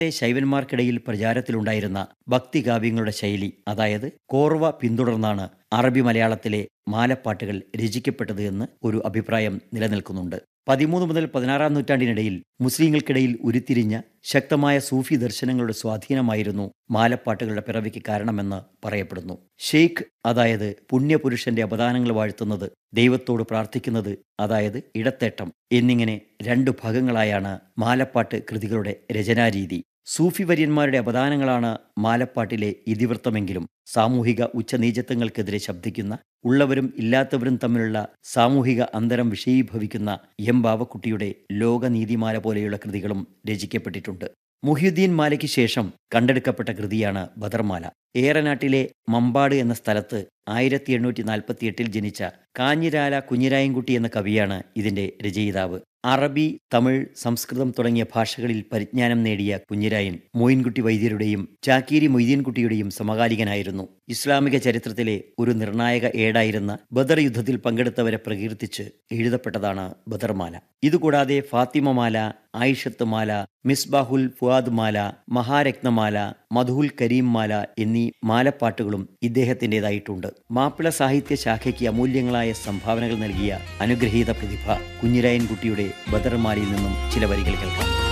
ശൈവന്മാർക്കിടയിൽ പ്രചാരത്തിലുണ്ടായിരുന്ന ഭക്തികാവ്യങ്ങളുടെ ശൈലി അതായത് കോർവ പിന്തുടർന്നാണ് അറബി മലയാളത്തിലെ മാലപ്പാട്ടുകൾ രചിക്കപ്പെട്ടത് എന്ന് ഒരു അഭിപ്രായം നിലനിൽക്കുന്നുണ്ട് പതിമൂന്ന് മുതൽ പതിനാറാം നൂറ്റാണ്ടിനിടയിൽ മുസ്ലിങ്ങൾക്കിടയിൽ ഉരുത്തിരിഞ്ഞ ശക്തമായ സൂഫി ദർശനങ്ങളുടെ സ്വാധീനമായിരുന്നു മാലപ്പാട്ടുകളുടെ പിറവിക്ക് കാരണമെന്ന് പറയപ്പെടുന്നു ഷെയ്ഖ് അതായത് പുണ്യപുരുഷന്റെ അപദാനങ്ങൾ വാഴ്ത്തുന്നത് ദൈവത്തോട് പ്രാർത്ഥിക്കുന്നത് അതായത് ഇടത്തേട്ടം എന്നിങ്ങനെ രണ്ടു ഭാഗങ്ങളായാണ് മാലപ്പാട്ട് കൃതികളുടെ രചനാരീതി സൂഫി വര്യന്മാരുടെ അപദാനങ്ങളാണ് മാലപ്പാട്ടിലെ ഇതിവൃത്തമെങ്കിലും സാമൂഹിക ഉച്ചനീചത്വങ്ങൾക്കെതിരെ ശബ്ദിക്കുന്ന ഉള്ളവരും ഇല്ലാത്തവരും തമ്മിലുള്ള സാമൂഹിക അന്തരം വിഷയീഭവിക്കുന്ന എം ബാവക്കുട്ടിയുടെ ലോകനീതിമാല പോലെയുള്ള കൃതികളും രചിക്കപ്പെട്ടിട്ടുണ്ട് മുഹ്യുദ്ദീൻ മാലയ്ക്ക് ശേഷം കണ്ടെടുക്കപ്പെട്ട കൃതിയാണ് ബദർമാല ഏറനാട്ടിലെ മമ്പാട് എന്ന സ്ഥലത്ത് ആയിരത്തി എണ്ണൂറ്റി നാൽപ്പത്തി എട്ടിൽ ജനിച്ച കാഞ്ഞിരാല കുഞ്ഞിരായൻകുട്ടി എന്ന കവിയാണ് ഇതിന്റെ രചയിതാവ് അറബി തമിഴ് സംസ്കൃതം തുടങ്ങിയ ഭാഷകളിൽ പരിജ്ഞാനം നേടിയ കുഞ്ഞിരായൻ മോയിൻകുട്ടി വൈദ്യരുടെയും ചാക്കീരി മൊയ്തീൻകുട്ടിയുടെയും സമകാലികനായിരുന്നു ഇസ്ലാമിക ചരിത്രത്തിലെ ഒരു നിർണായക ഏടായിരുന്ന ബദർ യുദ്ധത്തിൽ പങ്കെടുത്തവരെ പ്രകീർത്തിച്ച് എഴുതപ്പെട്ടതാണ് ബദർമാല ഇതുകൂടാതെ ഫാത്തിമമാല ആയിഷത്ത് മാല മിസ്ബാഹുൽ ഫുവാദ് മാല മഹാരത്നമാല മധുൽ കരീം മാല എന്നീ മാലപ്പാട്ടുകളും ഇദ്ദേഹത്തിൻ്റെതായിട്ടുണ്ട് മാപ്പിള സാഹിത്യ ശാഖയ്ക്ക് അമൂല്യങ്ങളായ സംഭാവനകൾ നൽകിയ അനുഗ്രഹീത പ്രതിഭ കുഞ്ഞിരായൻകുട്ടിയുടെ ബദർമാലയിൽ നിന്നും ചില വരികൾ കേൾക്കാം